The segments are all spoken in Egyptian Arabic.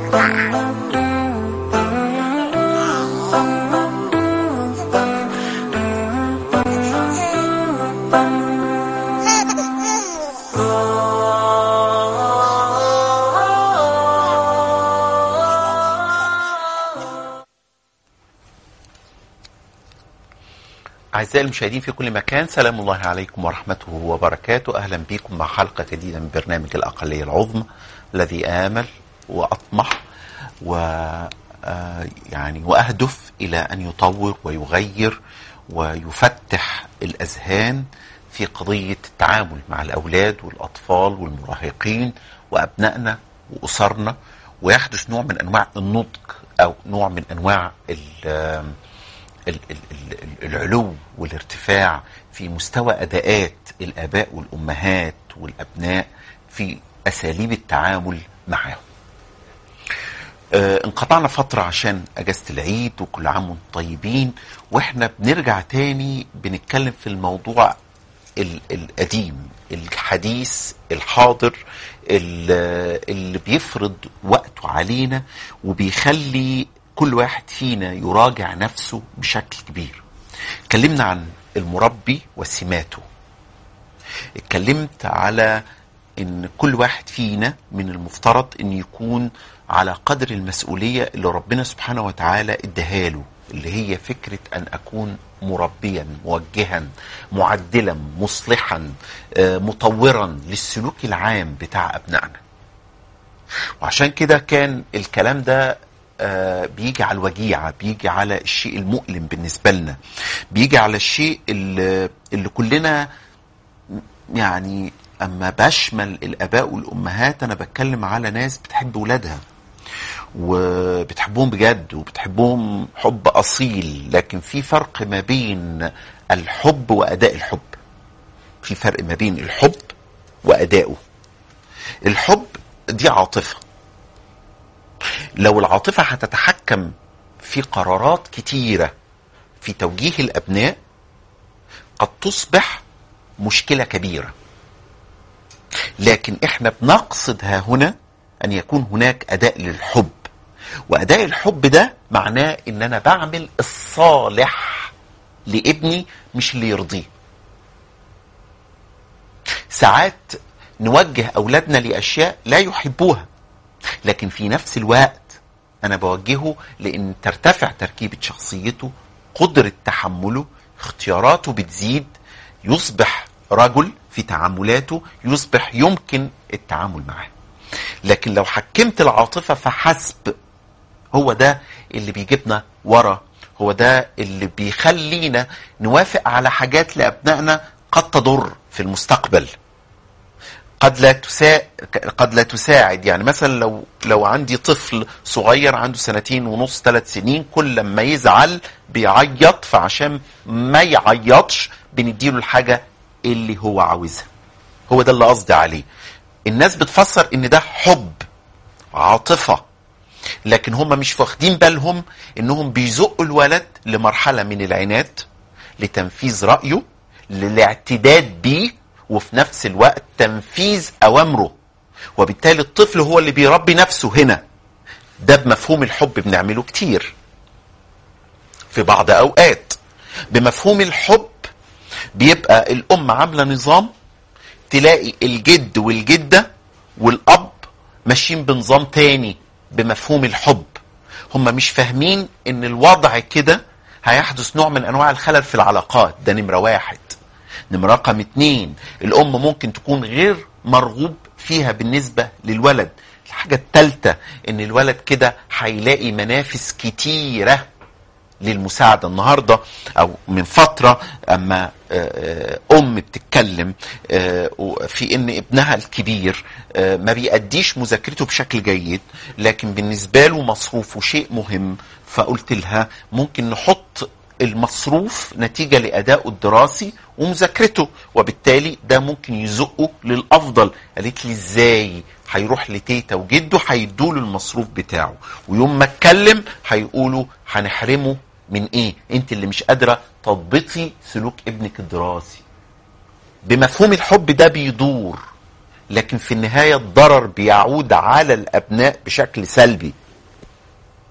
أعزائي المشاهدين في كل مكان سلام الله عليكم ورحمته وبركاته أهلا بكم مع حلقة جديدة من برنامج الأقلية العظمى الذي آمل وأطمح و آه، يعني وأهدف إلى أن يطور ويغير ويفتح الأذهان في قضية التعامل مع الأولاد والأطفال والمراهقين وأبنائنا وأسرنا ويحدث نوع من أنواع النضج أو نوع من أنواع ال- ال- ال- ال- العلو والارتفاع في مستوى اداءات الاباء والامهات والابناء في اساليب التعامل معهم. آه انقطعنا فتره عشان اجازه العيد وكل عام وانتم طيبين واحنا بنرجع تاني بنتكلم في الموضوع ال- القديم الحديث الحاضر ال- اللي بيفرض وقته علينا وبيخلي كل واحد فينا يراجع نفسه بشكل كبير اتكلمنا عن المربي وسماته اتكلمت على ان كل واحد فينا من المفترض ان يكون على قدر المسؤولية اللي ربنا سبحانه وتعالى اداها اللي هي فكرة ان اكون مربيا موجها معدلا مصلحا آه، مطورا للسلوك العام بتاع ابنائنا وعشان كده كان الكلام ده آه، بيجي على الوجيعة بيجي على الشيء المؤلم بالنسبة لنا بيجي على الشيء اللي, اللي كلنا يعني أما بشمل الآباء والأمهات أنا بتكلم على ناس بتحب ولادها وبتحبهم بجد وبتحبهم حب أصيل لكن في فرق ما بين الحب وأداء الحب في فرق ما بين الحب وأدائه الحب دي عاطفة لو العاطفة هتتحكم في قرارات كتيرة في توجيه الأبناء قد تصبح مشكلة كبيرة لكن احنا بنقصد ها هنا أن يكون هناك أداء للحب وأداء الحب ده معناه أن أنا بعمل الصالح لابني مش اللي يرضيه ساعات نوجه أولادنا لأشياء لا يحبوها لكن في نفس الوقت انا بوجهه لان ترتفع تركيبه شخصيته قدره تحمله اختياراته بتزيد يصبح رجل في تعاملاته يصبح يمكن التعامل معاه لكن لو حكمت العاطفه فحسب هو ده اللي بيجيبنا ورا هو ده اللي بيخلينا نوافق على حاجات لابنائنا قد تضر في المستقبل قد لا تساعد قد لا تساعد يعني مثلا لو لو عندي طفل صغير عنده سنتين ونص ثلاث سنين كل لما يزعل بيعيط فعشان ما يعيطش بنديله الحاجه اللي هو عاوزها هو ده اللي قصدي عليه الناس بتفسر ان ده حب عاطفه لكن هم مش واخدين بالهم انهم بيزقوا الولد لمرحله من العناد لتنفيذ رايه للاعتداد بيه وفي نفس الوقت تنفيذ اوامره وبالتالي الطفل هو اللي بيربي نفسه هنا ده بمفهوم الحب بنعمله كتير في بعض اوقات بمفهوم الحب بيبقى الام عامله نظام تلاقي الجد والجده والاب ماشيين بنظام تاني بمفهوم الحب هم مش فاهمين ان الوضع كده هيحدث نوع من انواع الخلل في العلاقات ده نمره واحد نمرة رقم اتنين الأم ممكن تكون غير مرغوب فيها بالنسبة للولد الحاجة التالتة إن الولد كده هيلاقي منافس كتيرة للمساعدة النهاردة أو من فترة أما آه، آه، أم بتتكلم آه، في إن ابنها الكبير آه، ما بيأديش مذاكرته بشكل جيد لكن بالنسبة له مصروفه شيء مهم فقلت لها ممكن نحط المصروف نتيجة لأدائه الدراسي ومذاكرته وبالتالي ده ممكن يزقه للأفضل قالت لي إزاي هيروح لتيتا وجده هيدوله المصروف بتاعه ويوم ما اتكلم هيقولوا هنحرمه من ايه انت اللي مش قادرة تضبطي سلوك ابنك الدراسي بمفهوم الحب ده بيدور لكن في النهاية الضرر بيعود على الأبناء بشكل سلبي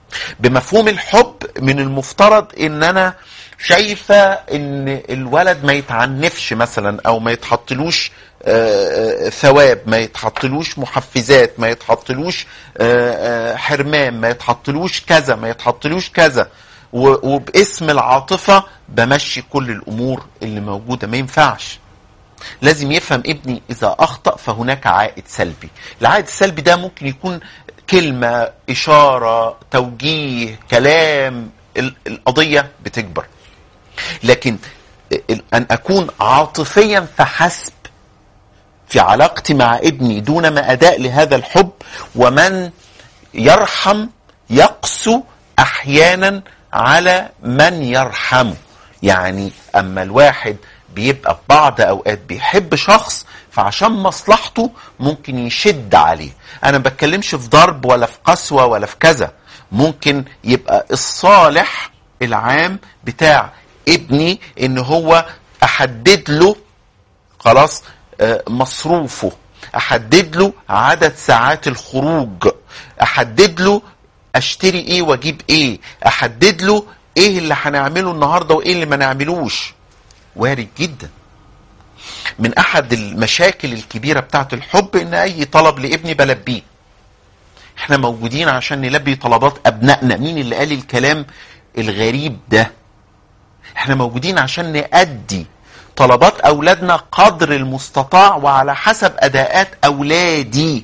بمفهوم الحب من المفترض ان انا شايفه ان الولد ما يتعنفش مثلا او ما يتحطلوش آه، آه، ثواب ما يتحطلوش محفزات ما يتحطلوش آه، آه، حرمان ما يتحطلوش كذا ما يتحطلوش كذا و- وباسم العاطفه بمشي كل الامور اللي موجوده ما ينفعش لازم يفهم ابني اذا اخطا فهناك عائد سلبي العائد السلبي ده ممكن يكون كلمه اشاره توجيه كلام ال- القضيه بتكبر لكن ال- ان اكون عاطفيا فحسب في علاقتي مع ابني دون ما اداء لهذا الحب ومن يرحم يقسو احيانا على من يرحمه يعني اما الواحد بيبقى في بعض اوقات بيحب شخص فعشان مصلحته ممكن يشد عليه انا ما بتكلمش في ضرب ولا في قسوه ولا في كذا ممكن يبقى الصالح العام بتاع ابني ان هو احدد له خلاص آه، مصروفه احدد له عدد ساعات الخروج احدد له اشتري ايه واجيب ايه احدد له ايه اللي هنعمله النهارده وايه اللي ما نعملوش وارد جدا من احد المشاكل الكبيره بتاعت الحب ان اي طلب لابني بلبيه احنا موجودين عشان نلبي طلبات ابنائنا مين اللي قال الكلام الغريب ده احنا موجودين عشان نأدي طلبات اولادنا قدر المستطاع وعلى حسب اداءات اولادي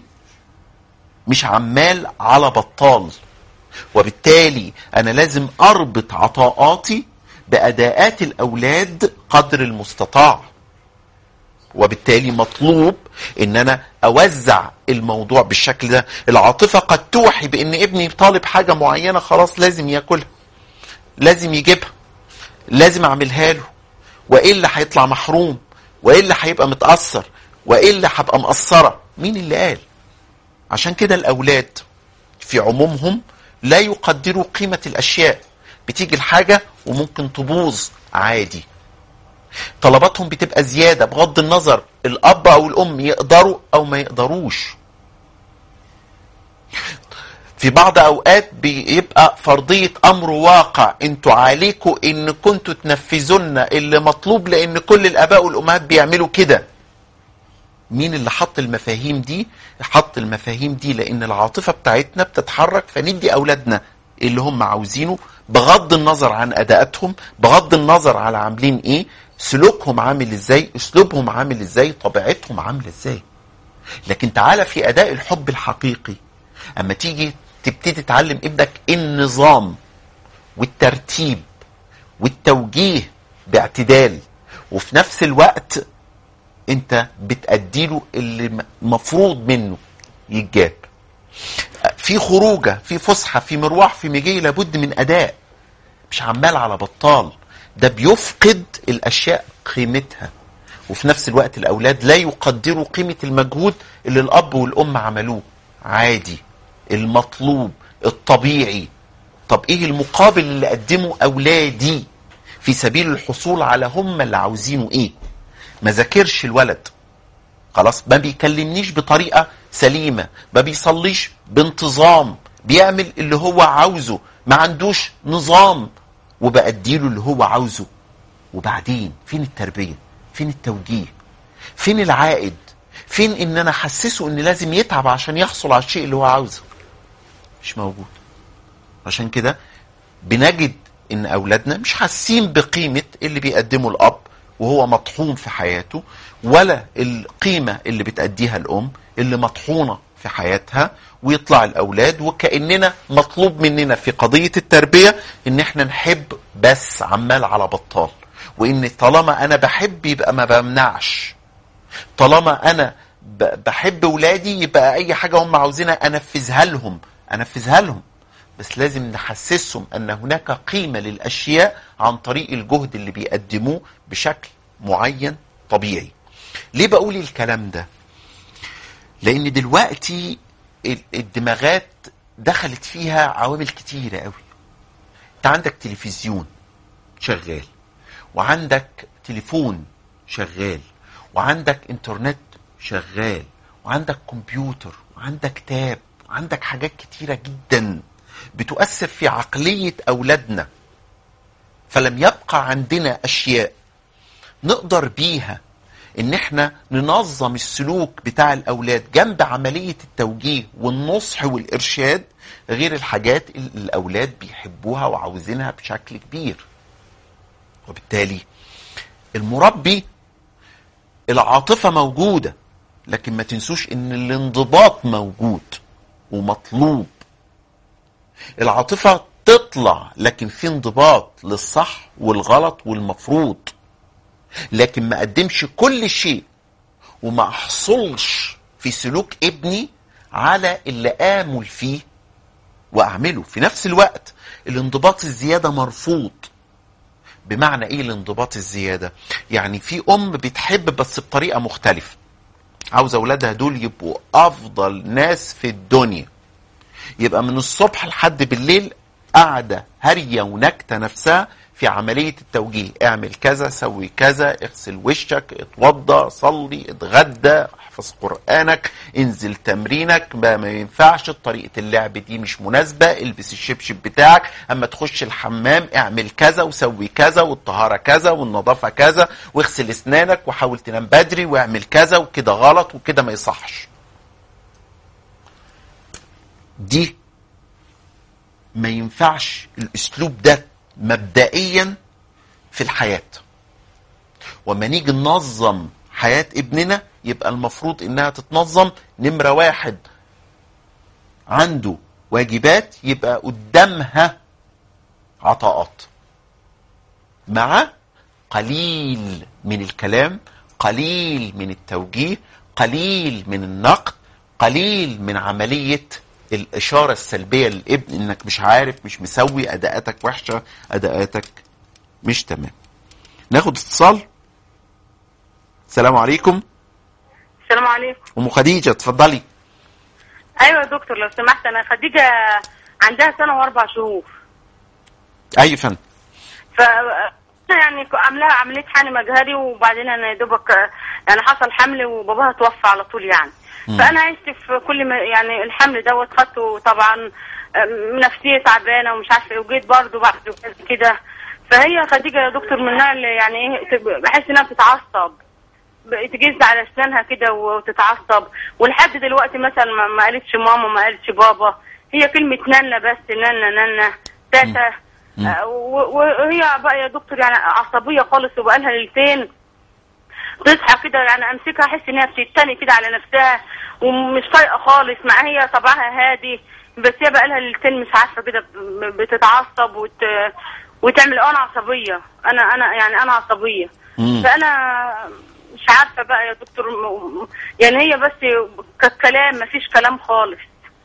مش عمال على بطال وبالتالي انا لازم اربط عطاءاتي باداءات الاولاد قدر المستطاع وبالتالي مطلوب ان انا اوزع الموضوع بالشكل ده العاطفه قد توحي بان ابني طالب حاجه معينه خلاص لازم ياكلها لازم يجيبها لازم اعملها له والا هيطلع محروم والا هيبقى متاثر والا هبقى مقصره مين اللي قال عشان كده الاولاد في عمومهم لا يقدروا قيمه الاشياء بتيجي الحاجه وممكن تبوظ عادي طلباتهم بتبقى زياده بغض النظر الاب او الام يقدروا او ما يقدروش في بعض اوقات بيبقى فرضيه امر واقع انتوا عليكم ان كنتوا تنفذوا اللي مطلوب لان كل الاباء والامهات بيعملوا كده مين اللي حط المفاهيم دي حط المفاهيم دي لان العاطفه بتاعتنا بتتحرك فندي اولادنا اللي هم عاوزينه بغض النظر عن اداءاتهم بغض النظر على عاملين ايه سلوكهم عامل ازاي اسلوبهم عامل ازاي طبيعتهم عامله ازاي لكن تعالى في اداء الحب الحقيقي اما تيجي تبتدي تعلم ابنك النظام والترتيب والتوجيه باعتدال وفي نفس الوقت انت بتأديله اللي مفروض منه يتجاب في خروجه في فسحه في مروح في مجي لابد من اداء مش عمال على بطال ده بيفقد الاشياء قيمتها وفي نفس الوقت الاولاد لا يقدروا قيمه المجهود اللي الاب والام عملوه عادي المطلوب الطبيعي طب ايه المقابل اللي قدمه اولادي في سبيل الحصول على هم اللي عاوزينه ايه ما ذاكرش الولد خلاص ما بيكلمنيش بطريقه سليمه ما بيصليش بانتظام بيعمل اللي هو عاوزه ما عندوش نظام وبأديله اللي هو عاوزه وبعدين فين التربيه فين التوجيه فين العائد فين ان انا احسسه ان لازم يتعب عشان يحصل على الشيء اللي هو عاوزه مش موجود عشان كده بنجد ان اولادنا مش حاسين بقيمه اللي بيقدمه الاب وهو مطحون في حياته ولا القيمه اللي بتاديها الام اللي مطحونه في حياتها ويطلع الاولاد وكاننا مطلوب مننا في قضيه التربيه ان احنا نحب بس عمال على بطال وان طالما انا بحب يبقى ما بمنعش طالما انا ب- بحب ولادي يبقى اي حاجه هم عاوزينها انفذها لهم انفذها لهم بس لازم نحسسهم ان هناك قيمه للاشياء عن طريق الجهد اللي بيقدموه بشكل معين طبيعي ليه بقول الكلام ده لان دلوقتي ال- الدماغات دخلت فيها عوامل كتيره قوي انت عندك تلفزيون شغال وعندك تليفون شغال وعندك انترنت شغال وعندك كمبيوتر وعندك تاب وعندك حاجات كتيرة جدا بتؤثر في عقلية أولادنا فلم يبقى عندنا أشياء نقدر بيها ان احنا ننظم السلوك بتاع الاولاد جنب عملية التوجيه والنصح والارشاد غير الحاجات اللي الاولاد بيحبوها وعاوزينها بشكل كبير وبالتالي المربي العاطفة موجودة لكن ما تنسوش ان الانضباط موجود ومطلوب العاطفة تطلع لكن في انضباط للصح والغلط والمفروض لكن ما قدمش كل شيء وما احصلش في سلوك ابني على اللي امل فيه واعمله في نفس الوقت الانضباط الزياده مرفوض بمعنى ايه الانضباط الزياده يعني في ام بتحب بس بطريقه مختلفه عاوز اولادها دول يبقوا افضل ناس في الدنيا يبقى من الصبح لحد بالليل قاعده هاريه ونكته نفسها في عملية التوجيه اعمل كذا سوي كذا اغسل وشك اتوضى صلي اتغدى احفظ قرآنك انزل تمرينك ما, ما ينفعش طريقة اللعب دي مش مناسبة البس الشبشب بتاعك اما تخش الحمام اعمل كذا وسوي كذا والطهارة كذا والنظافة كذا واغسل اسنانك وحاول تنام بدري واعمل كذا وكده غلط وكده ما يصحش دي ما ينفعش الاسلوب ده مبدئيا في الحياة وما نيجي ننظم حياة ابننا يبقى المفروض انها تتنظم نمرة واحد عنده واجبات يبقى قدامها عطاءات مع قليل من الكلام قليل من التوجيه قليل من النقد قليل من عملية الإشارة السلبية للابن إنك مش عارف مش مسوي أداءاتك وحشة أداءاتك مش تمام ناخد اتصال السلام عليكم السلام عليكم أم خديجة اتفضلي ايوه يا دكتور لو سمحت انا خديجه عندها سنه واربع شهور أي فن ف يعني عاملاها عمليه حقن مجهري وبعدين انا يا دوبك يعني حصل حمل وباباها توفى على طول يعني مم. فانا عشت في كل ما يعني الحمل دوت خدته طبعا أم، نفسيه تعبانه ومش عارفه ايه وجيت برضه بعد كده فهي خديجه يا دكتور من النوع اللي يعني ايه تب- بحس انها بتتعصب تجز على اسنانها كده وتتعصب ولحد دلوقتي مثلا ما- ما قالتش ماما ما قالتش بابا هي كلمه نانا بس نانا نانا تاتا مم. آه، و- وهي بقى يا دكتور يعني عصبيه خالص وبقى لها ليلتين تصحى كده يعني امسكها احس ان هي بتتني كده على نفسها ومش طايقه خالص مع هي طبعها هادي بس هي بقى لها ليلتين مش عارفه كده ب- بتتعصب وت... وتعمل انا عصبيه انا انا يعني انا عصبيه مم. فانا مش عارفه بقى يا دكتور م- م- يعني هي بس ككلام مفيش كلام خالص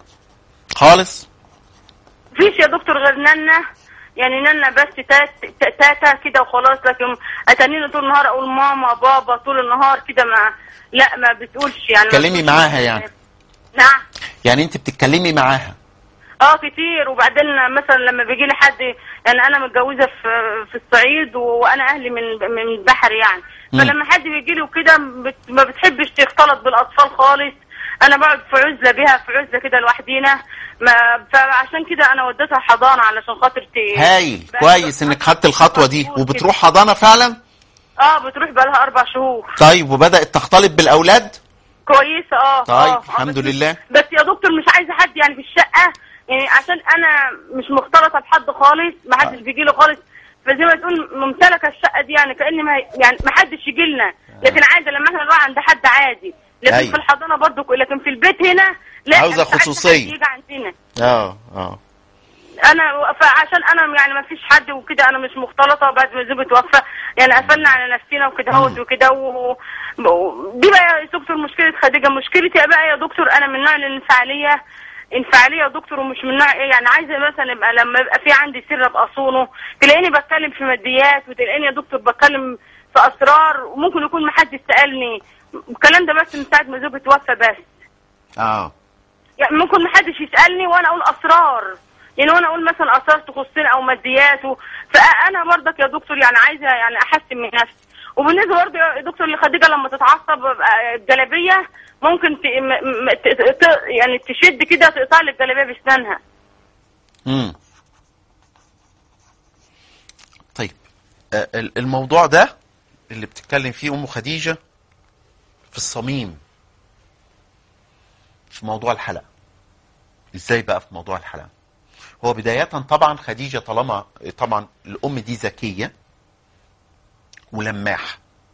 خالص مفيش يا دكتور غير نانا يعني نانا بس تات تاتا كده وخلاص لكن اتنيني طول النهار اقول ماما بابا طول النهار كده ما لا ما بتقولش يعني ما تكلمي بتقولش. معاها يعني. نعم يعني انت بتتكلمي معاها اه كتير وبعدين مثلا لما بيجي لي حد يعني انا متجوزه في في الصعيد وانا اهلي من من البحر يعني مم. فلما حد بيجي لي وكده بت- ما بتحبش تختلط بالاطفال خالص انا بقعد في عزله بيها في عزله كده لوحدينا ما فعشان كده انا وديتها حضانه علشان خاطر ت هايل بقى- كويس انك خدت الخطوة دي وبتروح حضانة فعلا اه بتروح بقى لها اربع شهور طيب وبدأت تختلط بالأولاد كويسه اه طيب، آه، آه، الحمد بس- لله. بس يا دكتور مش عايزه حد يعني في الشقه يعني عشان انا مش مختلطه بحد خالص ما حدش بيجي لي خالص فزي ما تقول ممتلكه الشقه دي يعني كان ما يعني ما حدش يجي لنا لكن عادي لما احنا نروح عند حد عادي لكن أيوة. في الحضانه برضو ك- لكن في البيت هنا لا عاوزة مش عايزة خصوصية. حد يجي عندنا اه اه انا فعشان انا يعني ما فيش حد وكده انا مش مختلطه بعد ما زوجي توفى يعني قفلنا على نفسنا وكده اهوت وكده و... و- دي بقى يا دكتور مشكله خديجه مشكلتي بقى يا دكتور انا من نوع الانفعاليه انفعاليه يا دكتور ومش من نوع ايه يعني عايزه مثلا يبقى لما يبقى في عندي سر ابقى اصونه تلاقيني بتكلم في ماديات وتلاقيني يا دكتور بتكلم في اسرار وممكن يكون ما حدش سالني الكلام ده بس من ساعه ما زوجي توفى بس اه يعني ممكن محدش يسالني وانا اقول اسرار يعني وانا اقول مثلا اسرار تخصني او ماديات و... فانا برضك يا دكتور يعني عايزه يعني احسن من نفسي وبالنسبه برضه يا دكتور لخديجه لما تتعصب آه، الجلابيه ممكن ت... م... م... ت... ت... يعني تشد كده تقطع لي الجلابيه باسنانها امم طيب آه، ال- الموضوع ده اللي بتتكلم فيه ام خديجه في الصميم في موضوع الحلقه ازاي بقى في موضوع الحلقه هو بدايه طبعا خديجه طالما طبعا الام دي ذكيه ولماحه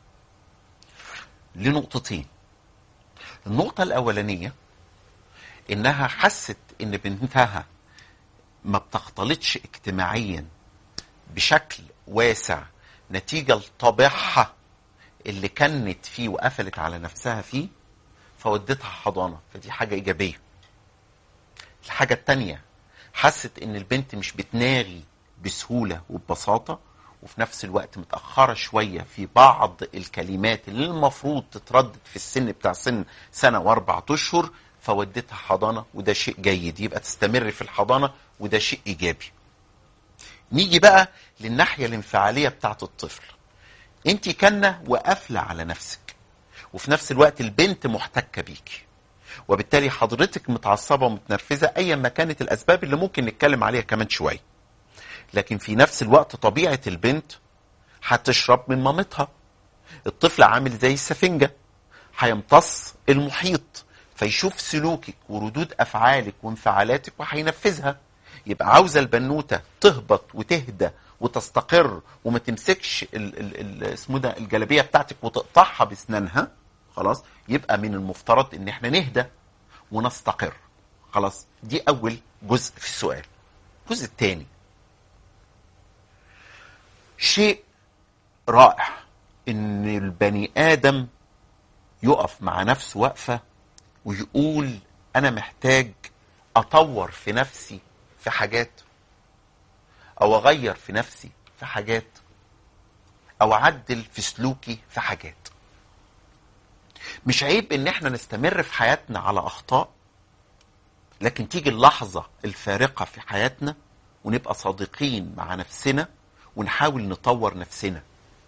لنقطتين النقطه الاولانيه انها حست ان بنتها ما بتختلطش اجتماعيا بشكل واسع نتيجة لطبعها اللي كانت فيه وقفلت على نفسها فيه فودتها حضانة فدي حاجة إيجابية الحاجة التانية حست إن البنت مش بتناغي بسهولة وببساطة وفي نفس الوقت متأخرة شوية في بعض الكلمات اللي المفروض تتردد في السن بتاع سن سنة وأربعة أشهر فودتها حضانة وده شيء جيد يبقى تستمر في الحضانة وده شيء إيجابي نيجي بقى للناحية الانفعالية بتاعت الطفل انت كنة وقافلة على نفسك وفي نفس الوقت البنت محتكة بيكي وبالتالي حضرتك متعصبة ومتنرفزة ايا ما كانت الاسباب اللي ممكن نتكلم عليها كمان شوية لكن في نفس الوقت طبيعة البنت هتشرب من مامتها الطفل عامل زي السفنجة هيمتص المحيط فيشوف سلوكك وردود افعالك وانفعالاتك وهينفذها يبقى عاوزه البنوته تهبط وتهدى وتستقر وما تمسكش ال ال ال اسمه ده الجلابيه بتاعتك وتقطعها باسنانها خلاص يبقى من المفترض ان احنا نهدى ونستقر خلاص دي اول جزء في السؤال الجزء الثاني شيء رائع ان البني ادم يقف مع نفسه وقفه ويقول انا محتاج اطور في نفسي في حاجات او اغير في نفسي في حاجات او اعدل في سلوكي في حاجات مش عيب ان احنا نستمر في حياتنا على اخطاء لكن تيجي اللحظة الفارقة في حياتنا ونبقى صادقين مع نفسنا ونحاول نطور نفسنا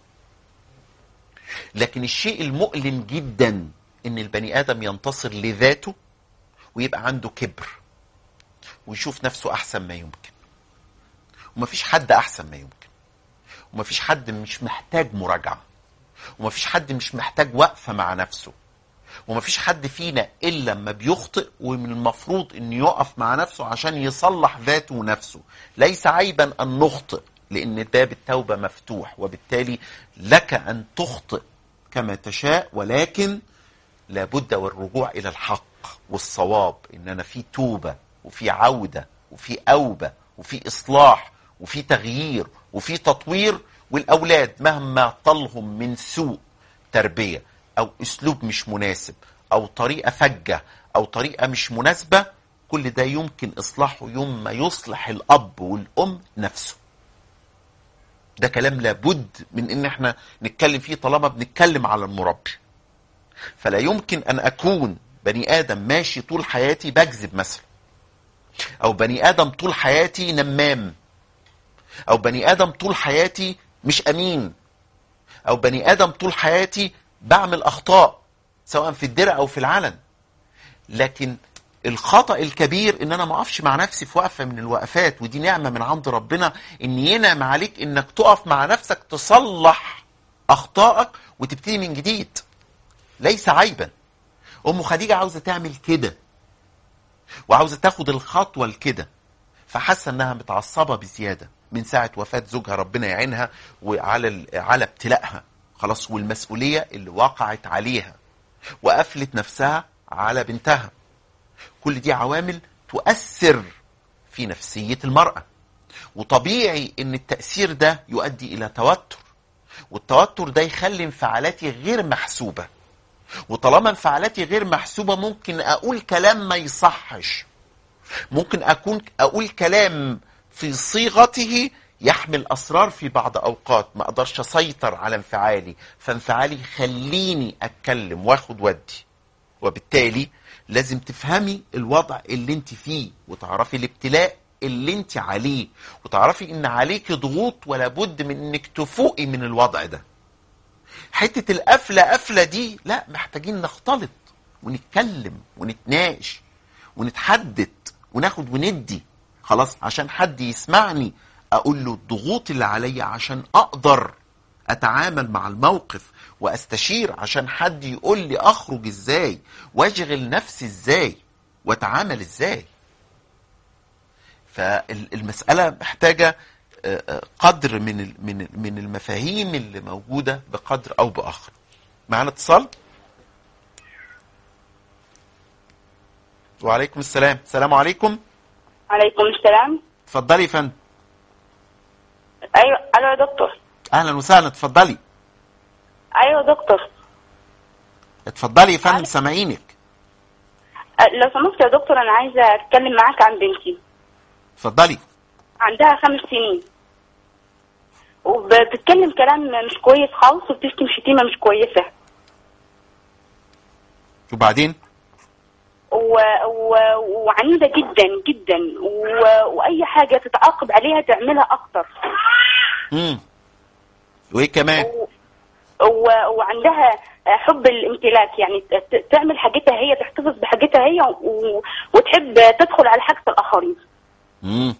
لكن الشيء المؤلم جدا ان البني ادم ينتصر لذاته ويبقى عنده كبر ويشوف نفسه احسن ما يمكن ومفيش حد احسن ما يمكن ومفيش حد مش محتاج مراجعه ومفيش حد مش محتاج وقفه مع نفسه ومفيش حد فينا الا لما بيخطئ ومن المفروض انه يقف مع نفسه عشان يصلح ذاته ونفسه ليس عيبا ان نخطئ لان باب التوبه مفتوح وبالتالي لك ان تخطئ كما تشاء ولكن لابد والرجوع الى الحق والصواب ان انا في توبه وفي عوده وفي اوبه وفي اصلاح وفي تغيير وفي تطوير والاولاد مهما طلهم من سوء تربيه او اسلوب مش مناسب او طريقه فجه او طريقه مش مناسبه كل ده يمكن اصلاحه يوم ما يصلح الاب والام نفسه ده كلام لابد من ان احنا نتكلم فيه طالما بنتكلم على المربي فلا يمكن ان اكون بني ادم ماشي طول حياتي بكذب مثلا او بني ادم طول حياتي نمام او بني ادم طول حياتي مش امين او بني ادم طول حياتي بعمل اخطاء سواء في الدرع او في العلن لكن الخطا الكبير ان انا ما اقفش مع نفسي في وقفه من الوقفات ودي نعمه من عند ربنا ان ينعم عليك انك تقف مع نفسك تصلح اخطائك وتبتدي من جديد ليس عيبا ام خديجه عاوزه تعمل كده وعاوزه تاخد الخطوه لكده فحاسه انها متعصبه بزياده من ساعه وفاه زوجها ربنا يعينها وعلى ال- على ابتلائها خلاص والمسؤوليه اللي وقعت عليها وقفلت نفسها على بنتها كل دي عوامل تؤثر في نفسيه المراه وطبيعي ان التاثير ده يؤدي الى توتر والتوتر ده يخلي انفعالاتي غير محسوبه وطالما انفعالاتي غير محسوبه ممكن اقول كلام ما يصحش ممكن اكون اقول كلام في صيغته يحمل اسرار في بعض اوقات ما اقدرش اسيطر على انفعالي فانفعالي يخليني اتكلم واخد ودي وبالتالي لازم تفهمي الوضع اللي انت فيه وتعرفي الابتلاء اللي انت عليه وتعرفي ان عليك ضغوط ولا بد من انك تفوقي من الوضع ده حته القفله قفله دي لا محتاجين نختلط ونتكلم ونتناقش ونتحدد وناخد وندي خلاص عشان حد يسمعني اقول له الضغوط اللي عليا عشان اقدر اتعامل مع الموقف واستشير عشان حد يقول لي اخرج ازاي واشغل نفسي ازاي واتعامل ازاي فالمساله محتاجه آه، آه، قدر من ال- من ال- من المفاهيم اللي موجوده بقدر او باخر معانا اتصال وعليكم السلام السلام عليكم عليكم السلام اتفضلي يا فندم ايوه الو يا دكتور اهلا وسهلا اتفضلي ايوه يا دكتور اتفضلي يا فندم عارف- سامعينك أه، لو سمحت يا دكتور انا عايزه اتكلم معاك عن بنتي اتفضلي عندها خمس سنين وبتتكلم كلام مش كويس خالص وبتشتم شتيمه مش كويسه وبعدين و... و... وعنيده جدا جدا و... واي حاجه تتعاقب عليها تعملها اكتر امم وايه كمان و... و... وعندها حب الامتلاك يعني ت- تعمل حاجتها هي تحتفظ بحاجتها هي و... وتحب تدخل على حاجه الاخرين امم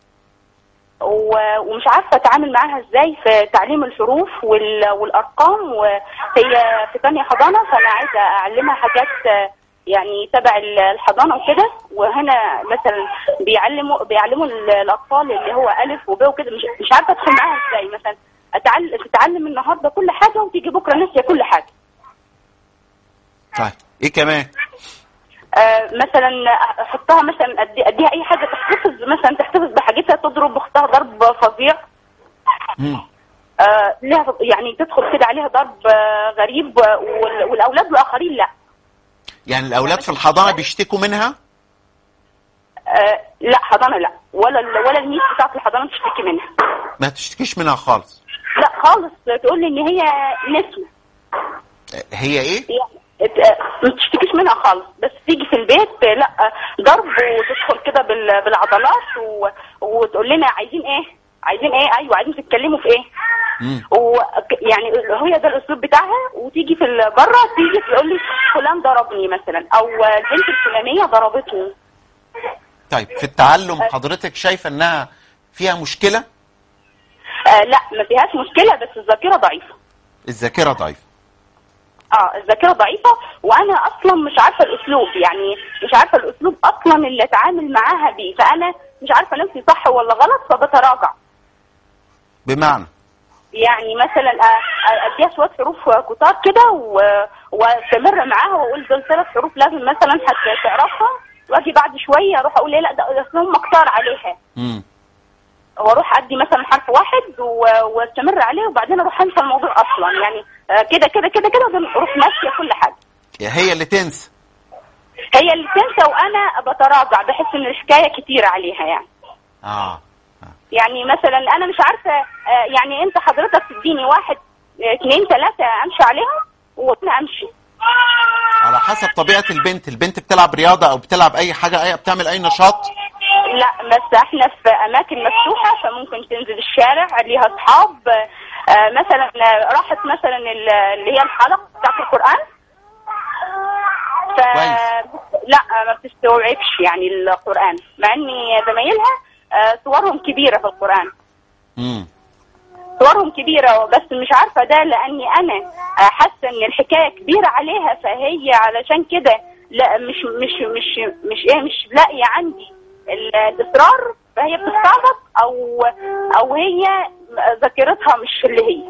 و... ومش عارفه اتعامل معاها ازاي في تعليم الحروف وال... والارقام وهي في ثانيه حضانه فانا عايزه اعلمها حاجات آه، يعني تبع ال- الحضانه وكده وهنا مثلا بيعلموا بيعلموا ال- الاطفال اللي هو الف وب وكده مش مش عارفه ادخل معاها ازاي مثلا أتعلم تتعلم النهارده كل حاجه وتيجي بكره ناسيه كل حاجه طيب ايه كمان آه، مثلا احطها مثلا أدي اديها اي حاجه تحتفظ مثلا تحتفظ بحاجتها تضرب اختها ضرب فظيع امم آه، لها يعني تدخل كده عليها ضرب آه، غريب آه، وال- والاولاد الاخرين لا يعني الاولاد في الحضانه بيشتكوا منها آه، لا حضانه لا ولا ال- ولا الميس بتاعت الحضانه تشتكي منها ما تشتكيش منها خالص لا خالص تقول لي ان هي نسمه هي ايه يعني ات- آه، ما تشتكيش منها خالص بس تيجي في البيت آه، لا آه، ضرب وتدخل كده بال- بالعضلات و... وتقول لنا عايزين ايه عايزين ايه ايوه عايزين تتكلموا في ايه امم و يعني هي ده الاسلوب بتاعها وتيجي في ال- بره تيجي تقول لي فلان ضربني مثلا او البنت الفلانيه ضربتني طيب في التعلم حضرتك شايفه انها فيها مشكله آه لا ما فيهاش مشكله بس الذاكره ضعيفه الذاكره ضعيفه اه الذاكره ضعيفه وانا اصلا مش عارفه الاسلوب يعني مش عارفه الاسلوب اصلا اللي اتعامل معاها بيه فانا مش عارفه نفسي صح ولا غلط فبتراجع بمعنى يعني مثلا أ- أ- اديها شويه حروف كتار كده و- واستمر معاها واقول دول ثلاث حروف لازم مثلا هتعرفها واجي بعد شويه اروح اقول ايه لا ده أصل هم كتار عليها امم واروح ادي مثلا حرف واحد و- واستمر عليه وبعدين اروح انسى الموضوع اصلا يعني آه، كده كده كده كده وبعدين اروح ماشيه كل حاجه هي اللي تنسى هي اللي تنسى وانا بتراجع بحس ان الحكايه كتير عليها يعني اه يعني مثلا انا مش عارفه آه، يعني انت حضرتك تديني واحد آه، اثنين ثلاثه امشي عليهم وانا امشي على حسب طبيعه البنت البنت بتلعب رياضه او بتلعب اي حاجه اي بتعمل اي نشاط لا بس احنا في اماكن مفتوحه فممكن تنزل الشارع ليها اصحاب آه، مثلا آه، راحت مثلا ال- اللي هي الحلقه بتاعت القران ف كويس. لا ما بتستوعبش يعني القران مع اني زمايلها آه، صورهم كبيره في القران امم صورهم كبيرة بس مش عارفة ده لأني أنا آه، حاسة إن الحكاية كبيرة عليها فهي علشان كده لا مش مش مش مش إيه مش لاقية عندي ال- الإصرار فهي بتستعبط أو أو هي ذاكرتها مش اللي هي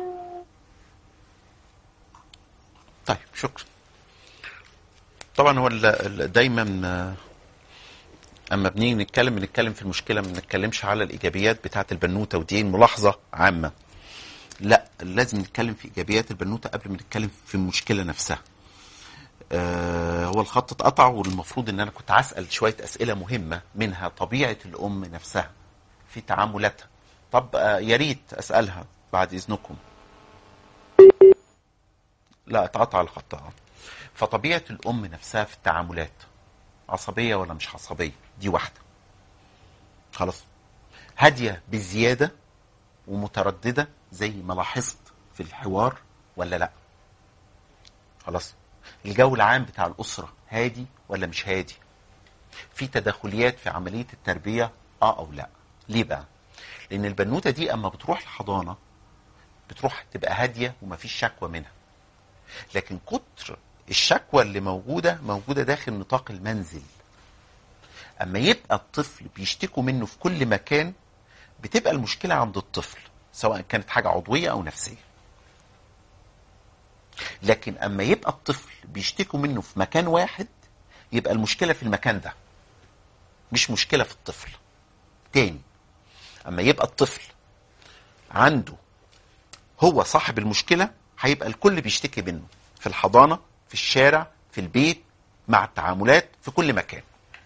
طيب شكرا طبعا هو ال- ال- دايما آه، اما بنيجي نتكلم بنتكلم في المشكله ما بنتكلمش على الايجابيات بتاعه البنوته ودي ملاحظه عامه لا لازم نتكلم في ايجابيات البنوته قبل ما نتكلم في المشكله نفسها آه هو الخط اتقطع والمفروض ان انا كنت هسال شويه اسئله مهمه منها طبيعه الام نفسها في تعاملاتها طب آه يا ريت اسالها بعد اذنكم لا اتقطع الخط اه فطبيعه الام نفسها في التعاملات عصبيه ولا مش عصبيه دي واحده خلاص هاديه بزياده ومتردده زي ما لاحظت في الحوار ولا لا خلاص الجو العام بتاع الاسره هادي ولا مش هادي في تدخليات في عمليه التربيه اه او لا ليه بقى لان البنوته دي اما بتروح الحضانه بتروح تبقى هاديه ومفيش شكوى منها لكن كتر الشكوى اللي موجوده موجوده داخل نطاق المنزل اما يبقى الطفل بيشتكوا منه في كل مكان بتبقى المشكله عند الطفل سواء كانت حاجه عضويه او نفسيه لكن اما يبقى الطفل بيشتكوا منه في مكان واحد يبقى المشكله في المكان ده مش مشكله في الطفل تاني اما يبقى الطفل عنده هو صاحب المشكله هيبقى الكل بيشتكي منه في الحضانه في الشارع في البيت مع التعاملات في كل مكان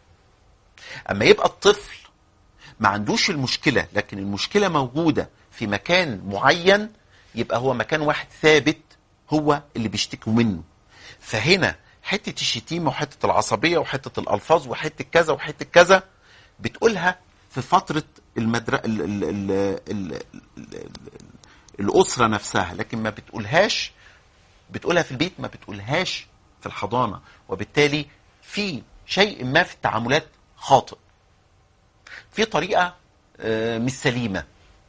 اما يبقى الطفل ما عندوش المشكله لكن المشكله موجوده في مكان معين يبقى هو مكان واحد ثابت هو اللي بيشتكوا منه فهنا حته الشتيمه وحته العصبيه وحته الالفاظ وحته كذا وحته كذا بتقولها في فتره المدر... ال... ال... ال... ال... ال... الاسره نفسها لكن ما بتقولهاش بتقولها في البيت ما بتقولهاش في الحضانه وبالتالي في شيء ما في التعاملات خاطئ في طريقه آه، مش سليمه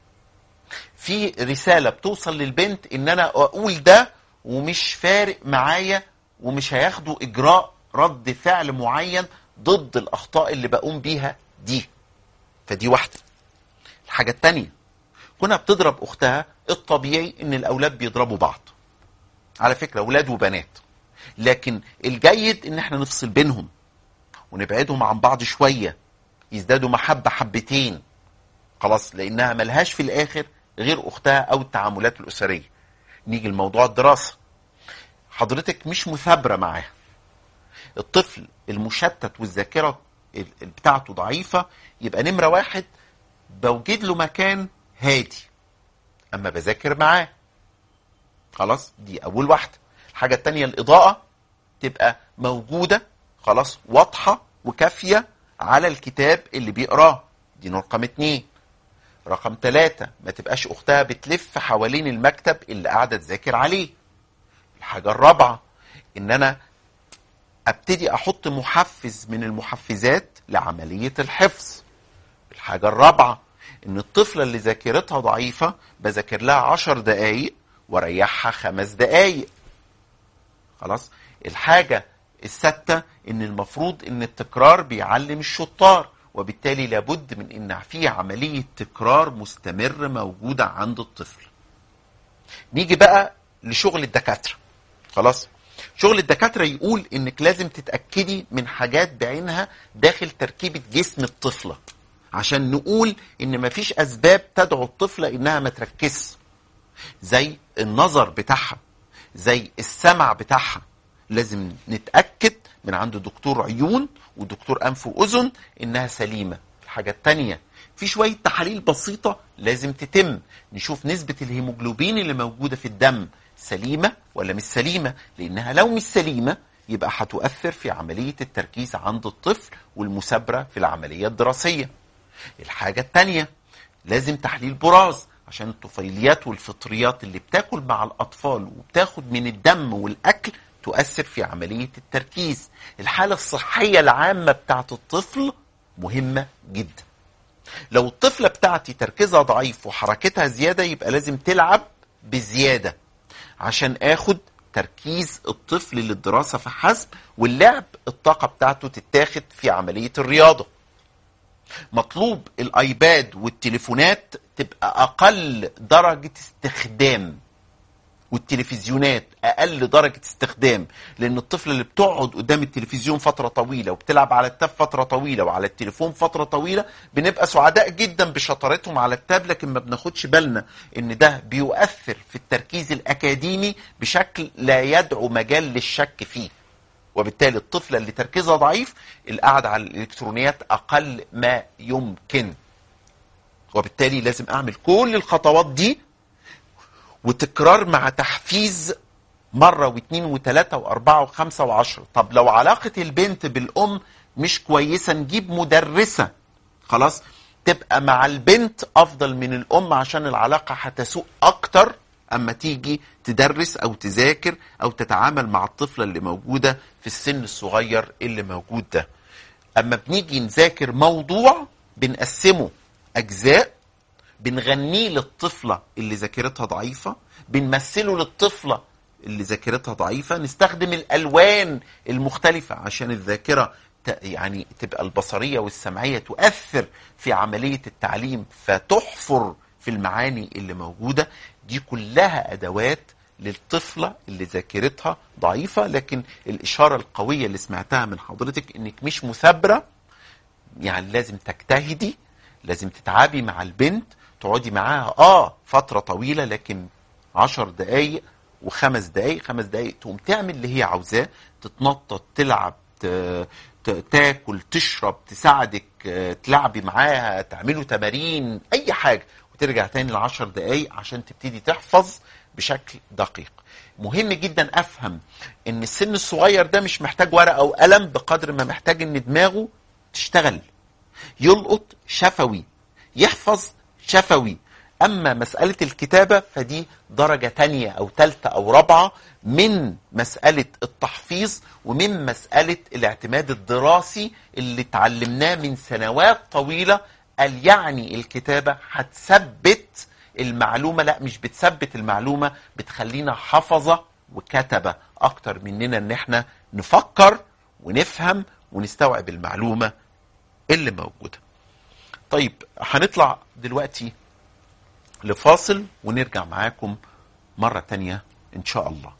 في رساله بتوصل للبنت ان انا اقول ده ومش فارق معايا ومش هياخدوا اجراء رد فعل معين ضد الاخطاء اللي بقوم بيها دي فدي واحده الحاجه التانية كنا بتضرب اختها الطبيعي ان الاولاد بيضربوا بعض على فكره اولاد وبنات لكن الجيد ان احنا نفصل بينهم ونبعدهم عن بعض شويه يزدادوا محبه حبتين خلاص لانها ملهاش في الاخر غير اختها او التعاملات الاسريه نيجي لموضوع الدراسه حضرتك مش مثابره معاها الطفل المشتت والذاكره ال- ال- بتاعته ضعيفه يبقى نمره واحد بوجد له مكان هادي اما بذاكر معاه خلاص دي اول واحده الحاجه التانية الاضاءه تبقى موجوده خلاص واضحه وكافيه على الكتاب اللي بيقراه دي رقم اتنين رقم ثلاثة ما تبقاش أختها بتلف حوالين المكتب اللي قاعدة تذاكر عليه الحاجة الرابعة إن أنا أبتدي أحط محفز من المحفزات لعملية الحفظ الحاجة الرابعة إن الطفلة اللي ذاكرتها ضعيفة بذاكر لها عشر دقايق واريحها خمس دقايق خلاص الحاجة الستة ان المفروض ان التكرار بيعلم الشطار وبالتالي لابد من ان في عملية تكرار مستمر موجودة عند الطفل نيجي بقى لشغل الدكاترة خلاص شغل الدكاترة يقول انك لازم تتأكدي من حاجات بعينها داخل تركيبة جسم الطفلة عشان نقول ان مفيش اسباب تدعو الطفلة انها ما تركزش زي النظر بتاعها زي السمع بتاعها لازم نتأكد من عند دكتور عيون ودكتور أنف وأذن إنها سليمة الحاجة التانية في شوية تحاليل بسيطة لازم تتم نشوف نسبة الهيموجلوبين اللي موجودة في الدم سليمة ولا مش سليمة لأنها لو مش سليمة يبقى هتؤثر في عملية التركيز عند الطفل والمثابرة في العملية الدراسية الحاجة التانية لازم تحليل براز عشان الطفيليات والفطريات اللي بتاكل مع الأطفال وبتاخد من الدم والأكل تؤثر في عملية التركيز الحالة الصحية العامة بتاعت الطفل مهمة جدا لو الطفلة بتاعتي تركيزها ضعيف وحركتها زيادة يبقى لازم تلعب بزيادة عشان اخد تركيز الطفل للدراسة فحسب واللعب الطاقة بتاعته تتاخد في عملية الرياضة مطلوب الايباد والتليفونات تبقى اقل درجة استخدام والتلفزيونات اقل درجه استخدام لان الطفل اللي بتقعد قدام التلفزيون فتره طويله وبتلعب على التاب فتره طويله وعلى التليفون فتره طويله بنبقى سعداء جدا بشطارتهم على التاب لكن ما بناخدش بالنا ان ده بيؤثر في التركيز الاكاديمي بشكل لا يدعو مجال للشك فيه وبالتالي الطفله اللي تركيزها ضعيف القعده على الالكترونيات اقل ما يمكن وبالتالي لازم اعمل كل الخطوات دي وتكرار مع تحفيز مرة واثنين وثلاثة وأربعة وخمسة وعشرة طب لو علاقة البنت بالأم مش كويسة نجيب مدرسة خلاص تبقى مع البنت أفضل من الأم عشان العلاقة هتسوء أكتر أما تيجي تدرس أو تذاكر أو تتعامل مع الطفلة اللي موجودة في السن الصغير اللي موجود ده أما بنيجي نذاكر موضوع بنقسمه اجزاء بنغنيه للطفله اللي ذاكرتها ضعيفه بنمثله للطفله اللي ذاكرتها ضعيفه نستخدم الالوان المختلفه عشان الذاكره ت- يعني تبقى البصريه والسمعيه تؤثر في عمليه التعليم فتحفر في المعاني اللي موجوده دي كلها ادوات للطفله اللي ذاكرتها ضعيفه لكن الاشاره القويه اللي سمعتها من حضرتك انك مش مثابره يعني لازم تجتهدي لازم تتعبي مع البنت تقعدي معاها اه فترة طويلة لكن عشر دقايق وخمس دقايق خمس دقايق تقوم تعمل اللي هي عاوزاه تتنطط تلعب ت- ت- تاكل تشرب تساعدك آه، تلعبي معاها تعملوا تمارين اي حاجة وترجع تاني لعشر دقايق عشان تبتدي تحفظ بشكل دقيق مهم جدا افهم ان السن الصغير ده مش محتاج ورقة وقلم بقدر ما محتاج ان دماغه تشتغل يلقط شفوي يحفظ شفوي اما مسألة الكتابة فدي درجة تانية او تالتة او رابعة من مسألة التحفيظ ومن مسألة الاعتماد الدراسي اللي اتعلمناه من سنوات طويلة قال يعني الكتابة هتثبت المعلومة لا مش بتثبت المعلومة بتخلينا حفظة وكتبة اكتر مننا ان احنا نفكر ونفهم ونستوعب المعلومة اللي موجودة طيب هنطلع دلوقتي لفاصل ونرجع معاكم مرة تانية إن شاء الله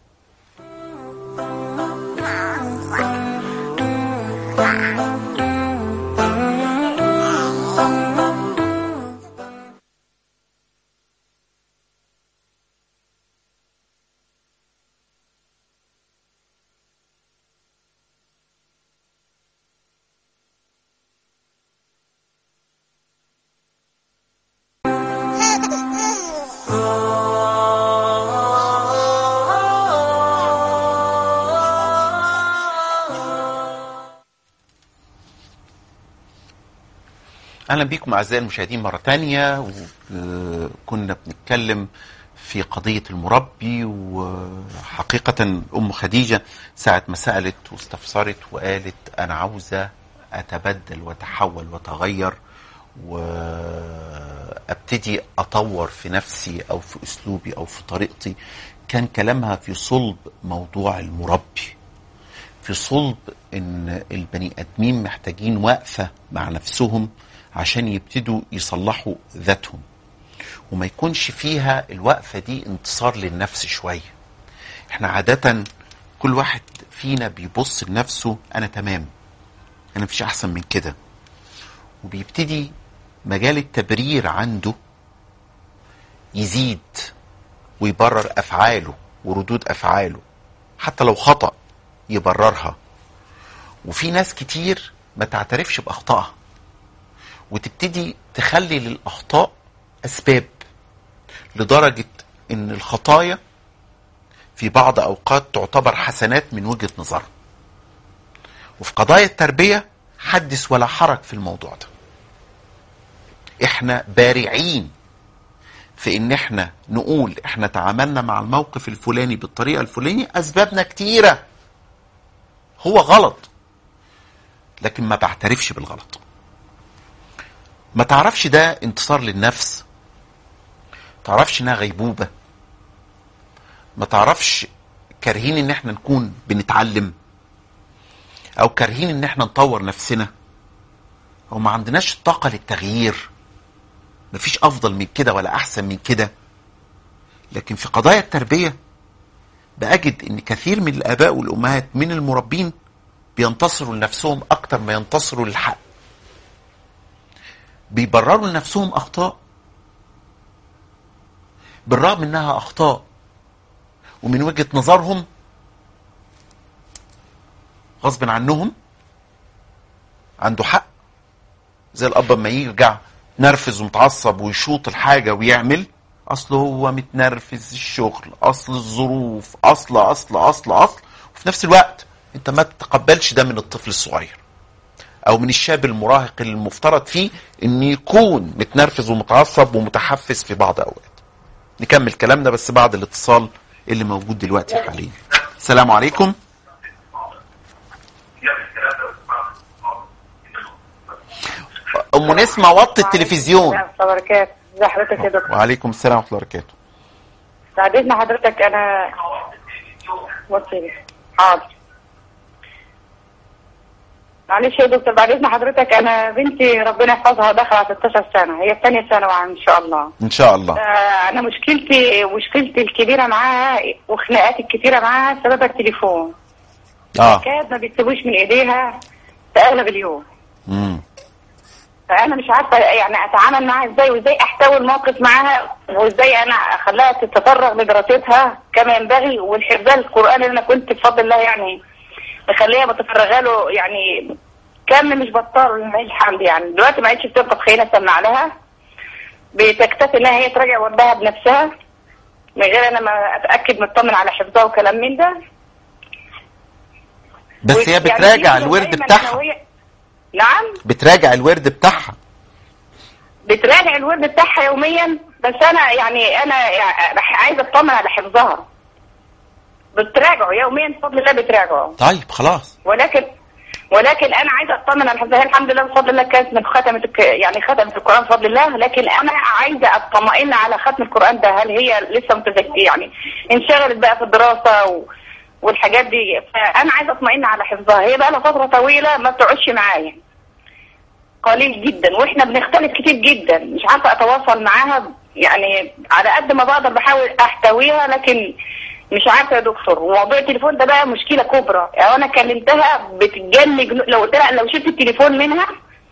اهلا بيكم اعزائي المشاهدين مره تانية وكنا بنتكلم في قضيه المربي وحقيقه ام خديجه ساعه ما سالت واستفسرت وقالت انا عاوزه اتبدل واتحول واتغير وابتدي اطور في نفسي او في اسلوبي او في طريقتي كان كلامها في صلب موضوع المربي في صلب ان البني ادمين محتاجين وقفه مع نفسهم عشان يبتدوا يصلحوا ذاتهم وما يكونش فيها الوقفه دي انتصار للنفس شويه احنا عاده كل واحد فينا بيبص لنفسه انا تمام انا مفيش احسن من كده وبيبتدي مجال التبرير عنده يزيد ويبرر افعاله وردود افعاله حتى لو خطأ يبررها وفي ناس كتير ما تعترفش باخطائها وتبتدي تخلي للاخطاء اسباب لدرجه ان الخطايا في بعض اوقات تعتبر حسنات من وجهه نظرها وفي قضايا التربيه حدث ولا حرج في الموضوع ده احنا بارعين في ان احنا نقول احنا تعاملنا مع الموقف الفلاني بالطريقه الفلانيه اسبابنا كتيره هو غلط لكن ما بعترفش بالغلط ما تعرفش ده انتصار للنفس تعرفش انها غيبوبة ما تعرفش كارهين ان احنا نكون بنتعلم او كارهين ان احنا نطور نفسنا او ما عندناش الطاقة للتغيير مفيش افضل من كده ولا احسن من كده لكن في قضايا التربية بأجد ان كثير من الاباء والامهات من المربين بينتصروا لنفسهم اكتر ما ينتصروا للحق بيبرروا لنفسهم اخطاء بالرغم انها اخطاء ومن وجهة نظرهم غصب عنهم عنده حق زي الاب اما يرجع نرفز ومتعصب ويشوط الحاجه ويعمل اصل هو متنرفز الشغل اصل الظروف اصل اصل اصل اصل وفي نفس الوقت انت ما تتقبلش ده من الطفل الصغير او من الشاب المراهق اللي المفترض فيه ان يكون متنرفز ومتعصب ومتحفز في بعض اوقات نكمل كلامنا بس بعد الاتصال اللي موجود دلوقتي حاليا السلام عليكم ام نسمه وطي التلفزيون السلام ورحمة الله وبركاته ازي حضرتك يا دكتور وعليكم السلام ورحمه الله وبركاته بعد اذن حضرتك انا وطي حاضر معلش يا دكتور بعد اذن حضرتك انا بنتي ربنا يحفظها داخله على 16 سنه هي في ثانيه ثانوي ان شاء الله ان شاء الله آه، انا مشكلتي مشكلتي الكبيره معاها وخناقاتي الكتيره معاها سببها التليفون اه كاد ما بيسيبوش من ايديها في اغلب اليوم امم فانا مش عارفه يعني اتعامل معاها ازاي وازاي احتوي الموقف معاها وازاي انا اخليها تتفرغ لدراستها كما ينبغي والحفظان القران اللي انا كنت بفضل الله يعني مخليها متفرغه له يعني كان مش بطال لله الحمد يعني دلوقتي ما عادش بتركب خيانه سمع لها بتكتفي انها هي تراجع وردها بنفسها من غير انا ما اتاكد مطمن على حفظها وكلام من ده بس هي يعني بتراجع دي الورد دايماً بتاعها ثانوية. نعم بتراجع الورد بتاعها بتراجع الورد بتاعها يوميا بس انا يعني انا يعني عايزه اطمن على حفظها بتراجعه يوميا بفضل الله بتراجعه طيب خلاص ولكن ولكن انا عايزه اطمن على حفظها هي الحمد لله بفضل الله كانت من ختمه الك- يعني ختمت القران بفضل الله لكن انا عايزه اطمئن على ختم القران ده هل هي لسه متذكره يعني انشغلت بقى في الدراسه و والحاجات دي فانا عايزه اطمئن على حفظها هي بقى لها فتره طويله ما بتقعدش معايا قليل جدا واحنا بنختلف كتير جدا مش عارفه اتواصل معاها يعني على قد ما بقدر بحاول احتويها لكن مش عارفه يا دكتور وموضوع التليفون ده بقى مشكله كبرى يعني انا كلمتها بتتجنن جنو- لو قلت لها لو شلت التليفون منها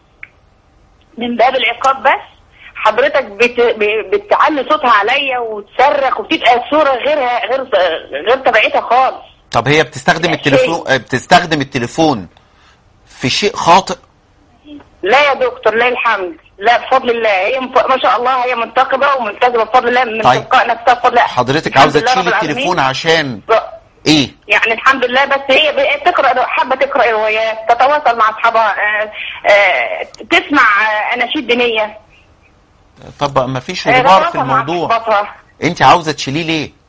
من باب العقاب بس حضرتك بت... ب- بتعلي صوتها عليا وتصرخ وبتبقى الصوره غيرها غير غير طبيعتها خالص طب هي بتستخدم لا التليفون آه، بتستخدم التليفون في شيء خاطئ لا يا دكتور لا الحمد لا بفضل الله هي مف... ما شاء الله هي منتقبه وملتزمه بفضل الله من طيب. تلقاء نفسها بفضل الله حضرتك الحمد عاوزه لله تشيل رب العالمين. التليفون عشان ب- ايه يعني الحمد لله بس هي بقت تقرا حابه تقرا روايات تتواصل مع اصحابها آه، آه، تسمع آه، اناشيد دينيه طب ما فيش آه، غبار في تتواصل مع الموضوع صحباتها. انت عاوزه تشيليه ليه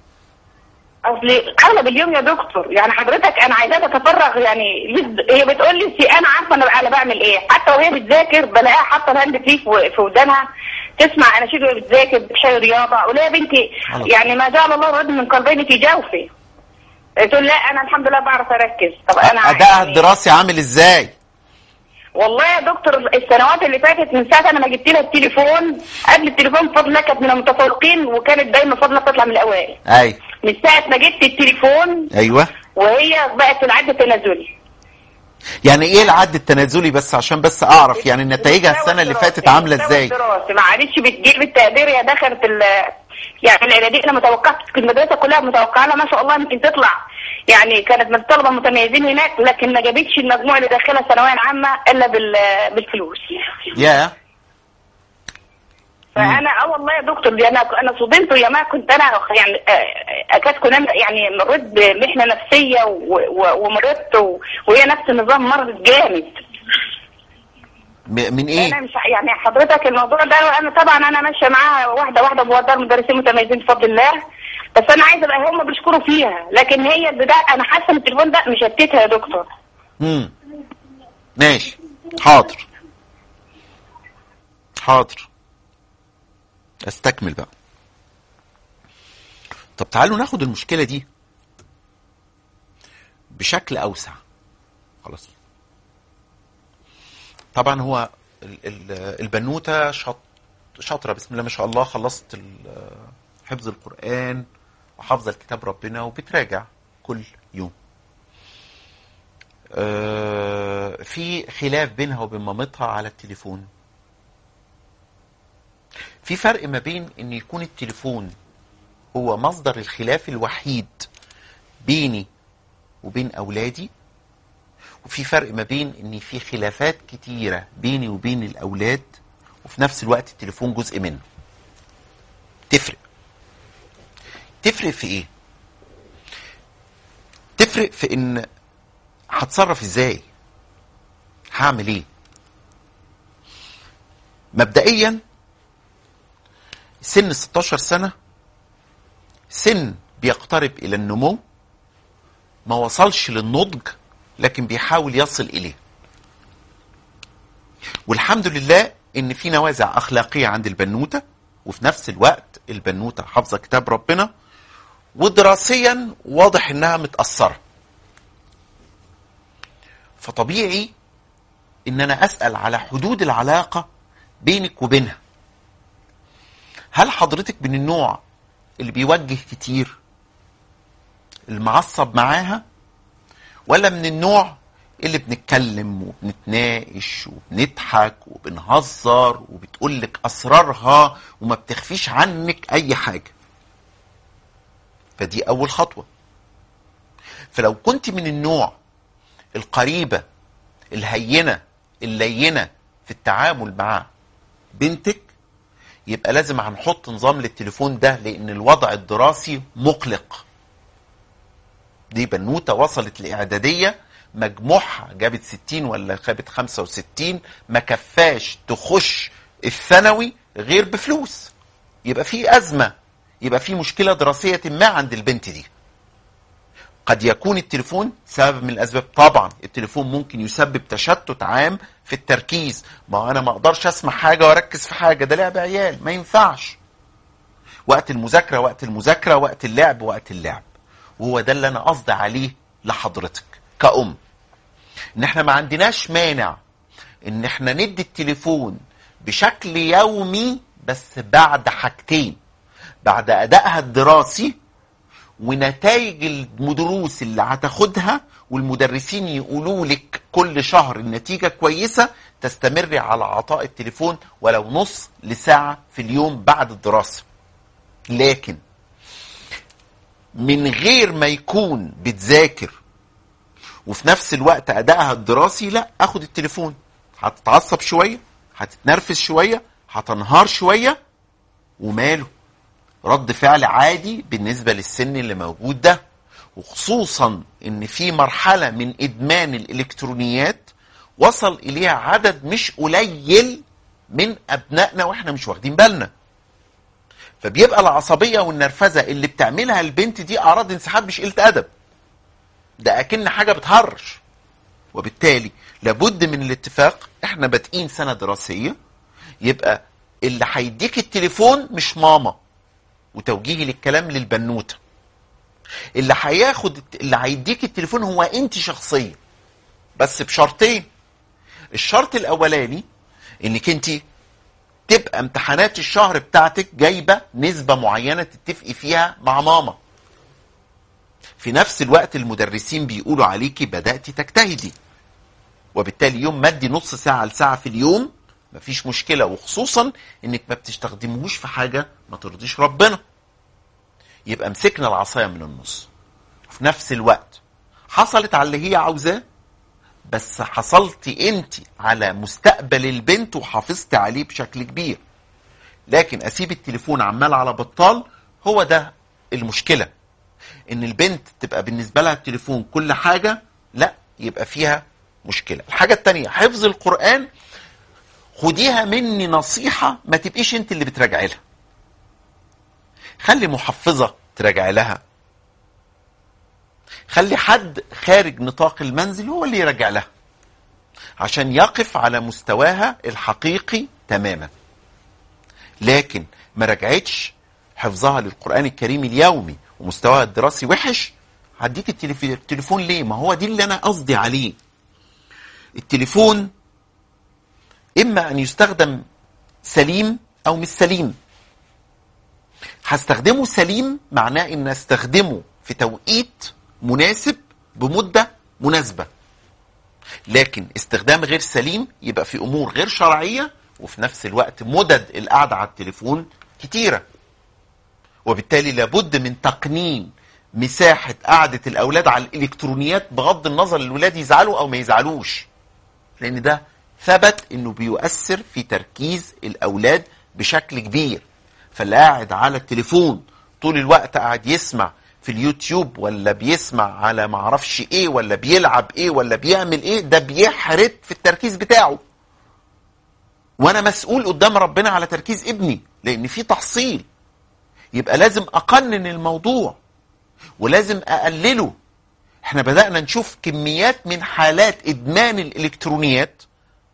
اصل اغلب اليوم يا دكتور يعني حضرتك انا عايزاها تتفرغ يعني للد- هي بتقول لي سي انا عارفه انا انا بعمل ايه حتى وهي بتذاكر بلاقيها حاطه الهاند فري في في ودانها تسمع اناشيد وهي بتذاكر بتحيي رياضه اقول لها يا بنتي خلاص. يعني ما جعل الله الرجل من قلبين في جوفي تقول لا انا الحمد لله بعرف اركز طب انا ادائها يعني- الدراسي عامل ازاي والله يا دكتور السنوات اللي فاتت من ساعه انا ما جبت لها التليفون قبل التليفون بفضل الله كانت من المتفوقين وكانت دايما بفضل الله تطلع من الاوائل اي من ساعه ما جبت التليفون ايوه وهي بقت في العد التنازلي يعني ايه العد التنازلي بس عشان بس اعرف يعني نتائجها السنه اللي فاتت عامله ازاي ما عادتش بتجيب التقدير يا دخلت ال يعني الاعداديه انا متوقعت في المدرسه كلها متوقعه لها ما شاء الله يمكن تطلع يعني كانت من الطلبه المتميزين هناك لكن ما جابتش المجموع اللي داخلها ثانويه عامه الا بال بالفلوس يا فانا اه والله يا دكتور دي انا انا صدمت يا ما كنت انا يعني آه، اكاد كنت أنا يعني مريت بمحنه نفسيه و- و- ومرضت و- وهي نفس النظام مرضت جامد م- من ايه انا مش يعني حضرتك الموضوع ده انا طبعا انا ماشيه معاها واحده واحده بوضع مدرسين متميزين بفضل الله بس انا عايزه ابقى هم بيشكروا فيها لكن هي البدايه انا حاسه ان التليفون ده مشتتها يا دكتور امم ماشي حاضر حاضر استكمل بقى طب تعالوا ناخد المشكلة دي بشكل أوسع خلاص طبعا هو ال- ال- البنوتة شاط شاطرة بسم الله ما شاء الله خلصت ال- حفظ القرآن وحافظة الكتاب ربنا وبتراجع كل يوم آه، في خلاف بينها وبين مامتها على التليفون في فرق ما بين ان يكون التليفون هو مصدر الخلاف الوحيد بيني وبين اولادي وفي فرق ما بين ان في خلافات كتيره بيني وبين الاولاد وفي نفس الوقت التليفون جزء منه تفرق تفرق في ايه تفرق في ان هتصرف ازاي هعمل ايه مبدئيا سن 16 سنة سن بيقترب إلى النمو ما وصلش للنضج لكن بيحاول يصل إليه والحمد لله ان في نوازع اخلاقيه عند البنوته وفي نفس الوقت البنوته حافظه كتاب ربنا ودراسيا واضح انها متاثره فطبيعي ان انا اسال على حدود العلاقه بينك وبينها هل حضرتك من النوع اللي بيوجه كتير المعصب معاها ولا من النوع اللي بنتكلم وبنتناقش وبنضحك وبنهزر وبتقول لك اسرارها وما بتخفيش عنك اي حاجه فدي اول خطوه فلو كنت من النوع القريبه الهينه اللينه في التعامل مع بنتك يبقى لازم هنحط نظام للتليفون ده لان الوضع الدراسي مقلق دي بنوته وصلت لاعداديه مجموعها جابت 60 ولا جابت 65 ما كفاش تخش الثانوي غير بفلوس يبقى في ازمه يبقى في مشكله دراسيه ما عند البنت دي قد يكون التليفون سبب من الاسباب طبعا التليفون ممكن يسبب تشتت عام في التركيز ما انا ما اقدرش اسمع حاجه واركز في حاجه ده لعب عيال ما ينفعش وقت المذاكره وقت المذاكره وقت اللعب وقت اللعب وهو ده اللي انا قصدي عليه لحضرتك كأم ان احنا ما عندناش مانع ان احنا ندي التليفون بشكل يومي بس بعد حاجتين بعد ادائها الدراسي ونتائج الدروس اللي هتاخدها والمدرسين يقولوا لك كل شهر النتيجة كويسة تستمري على عطاء التليفون ولو نص لساعة في اليوم بعد الدراسة لكن من غير ما يكون بتذاكر وفي نفس الوقت ادائها الدراسي لا اخد التليفون هتتعصب شويه هتتنرفز شويه هتنهار شويه وماله رد فعل عادي بالنسبه للسن اللي موجود ده وخصوصا ان في مرحله من ادمان الالكترونيات وصل اليها عدد مش قليل من ابنائنا واحنا مش واخدين بالنا فبيبقى العصبيه والنرفزه اللي بتعملها البنت دي اعراض انسحاب مش قله ادب ده اكن حاجه بتهرش وبالتالي لابد من الاتفاق احنا بادئين سنه دراسيه يبقى اللي هيديك التليفون مش ماما وتوجيهي للكلام للبنوته اللي هياخد اللي هيديك التليفون هو انت شخصيا بس بشرطين الشرط الاولاني انك انت تبقى امتحانات الشهر بتاعتك جايبه نسبه معينه تتفقي فيها مع ماما في نفس الوقت المدرسين بيقولوا عليكي بدأتي تجتهدي وبالتالي يوم ما ادي نص ساعة لساعة في اليوم مفيش مشكلة وخصوصا انك ما بتستخدموش في حاجة ما ترضيش ربنا يبقى مسكنا العصاية من النص في نفس الوقت حصلت على اللي هي عاوزاه بس حصلتي انت على مستقبل البنت وحافظتي عليه بشكل كبير لكن اسيب التليفون عمال على بطال هو ده المشكله ان البنت تبقى بالنسبه لها التليفون كل حاجه لا يبقى فيها مشكله الحاجه الثانيه حفظ القران خديها مني نصيحه ما تبقيش انت اللي بتراجعي لها خلي محفظه تراجعي لها خلي حد خارج نطاق المنزل هو اللي يراجع لها عشان يقف على مستواها الحقيقي تماما لكن ما رجعتش حفظها للقرآن الكريم اليومي ومستواها الدراسي وحش هديك التليف- التليفون ليه ما هو دي اللي انا قصدي عليه التليفون اما ان يستخدم سليم او مش سليم هستخدمه سليم معناه ان استخدمه في توقيت مناسب بمده مناسبه لكن استخدام غير سليم يبقى في امور غير شرعيه وفي نفس الوقت مدد القعده على التليفون كتيره وبالتالي لابد من تقنين مساحه قعده الاولاد على الالكترونيات بغض النظر الولاد يزعلوا او ما يزعلوش لان ده ثبت انه بيؤثر في تركيز الاولاد بشكل كبير فاللي قاعد على التليفون طول الوقت قاعد يسمع في اليوتيوب ولا بيسمع على معرفش ايه ولا بيلعب ايه ولا بيعمل ايه ده بيحرق في التركيز بتاعه وانا مسؤول قدام ربنا على تركيز ابني لان في تحصيل يبقى لازم اقنن الموضوع ولازم اقلله احنا بدأنا نشوف كميات من حالات ادمان الالكترونيات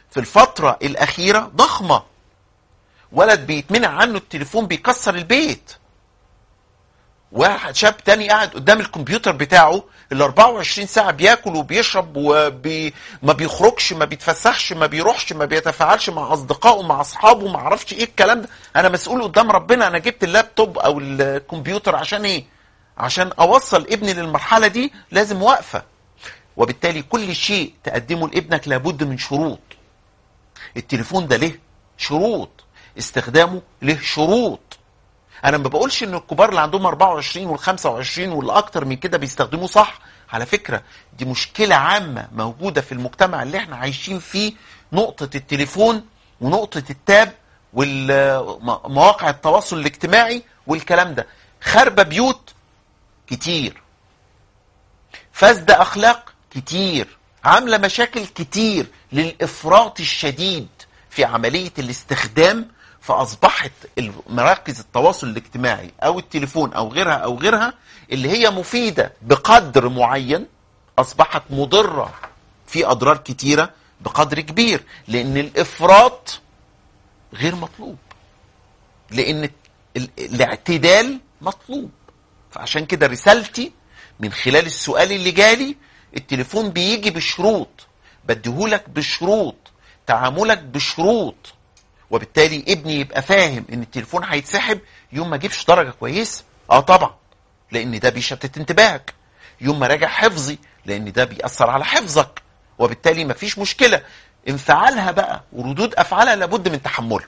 في الفترة الأخيرة ضخمة ولد بيتمنع عنه التليفون بيكسر البيت واحد شاب تاني قاعد قدام الكمبيوتر بتاعه ال 24 ساعة بياكل وبيشرب وما بيخرجش ما بيتفسحش ما بيروحش ما بيتفاعلش مع أصدقائه مع أصحابه ما اعرفش إيه الكلام ده أنا مسؤول قدام ربنا أنا جبت اللابتوب أو الكمبيوتر عشان إيه؟ عشان أوصل ابني للمرحلة دي لازم واقفة وبالتالي كل شيء تقدمه لابنك لابد من شروط التليفون ده له شروط استخدامه له شروط انا ما بقولش ان الكبار اللي عندهم 24 وال 25 واللي اكتر من كده بيستخدموه صح على فكره دي مشكله عامه موجوده في المجتمع اللي احنا عايشين فيه نقطه التليفون ونقطه التاب والمواقع التواصل الاجتماعي والكلام ده خربه بيوت كتير فسد اخلاق كتير عامله مشاكل كتير للافراط الشديد في عمليه الاستخدام فاصبحت مراكز التواصل الاجتماعي او التليفون او غيرها او غيرها اللي هي مفيده بقدر معين اصبحت مضره في اضرار كتيره بقدر كبير لان الافراط غير مطلوب لان الاعتدال مطلوب فعشان كده رسالتي من خلال السؤال اللي جالي التليفون بيجي بشروط بديهولك بشروط تعاملك بشروط وبالتالي ابني يبقى فاهم ان التليفون هيتسحب يوم ما اجيبش درجه كويسه اه طبعا لان ده بيشتت انتباهك يوم ما راجع حفظي لان ده بيأثر على حفظك وبالتالي مفيش مشكله انفعالها بقى وردود افعالها لابد من تحمله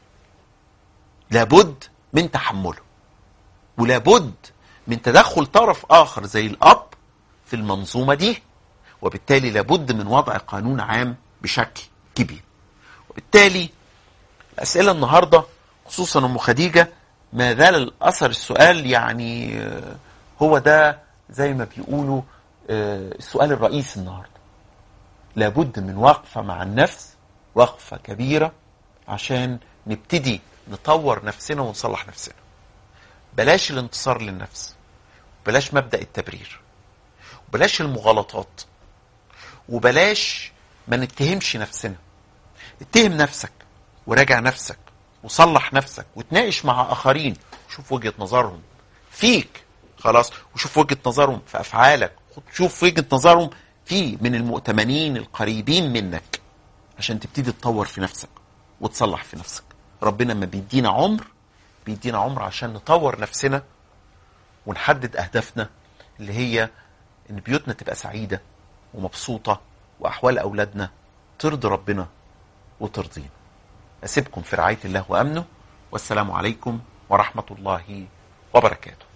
لابد من تحمله ولابد من تدخل طرف اخر زي الاب في المنظومه دي وبالتالي لابد من وضع قانون عام بشكل كبير وبالتالي الأسئلة النهاردة خصوصا أم خديجة ما زال الأثر السؤال يعني هو ده زي ما بيقولوا السؤال الرئيسي النهاردة لابد من وقفة مع النفس وقفة كبيرة عشان نبتدي نطور نفسنا ونصلح نفسنا بلاش الانتصار للنفس بلاش مبدأ التبرير وبلاش المغالطات وبلاش ما نتهمش نفسنا اتهم نفسك وراجع نفسك وصلح نفسك وتناقش مع اخرين شوف وجهه نظرهم فيك خلاص وشوف وجهه نظرهم في افعالك شوف وجهه نظرهم في من المؤتمنين القريبين منك عشان تبتدي تطور في نفسك وتصلح في نفسك ربنا ما بيدينا عمر بيدينا عمر عشان نطور نفسنا ونحدد اهدافنا اللي هي ان بيوتنا تبقى سعيده ومبسوطه واحوال اولادنا ترضي ربنا وترضينا أسيبكم في رعاية الله وأمنه والسلام عليكم ورحمة الله وبركاته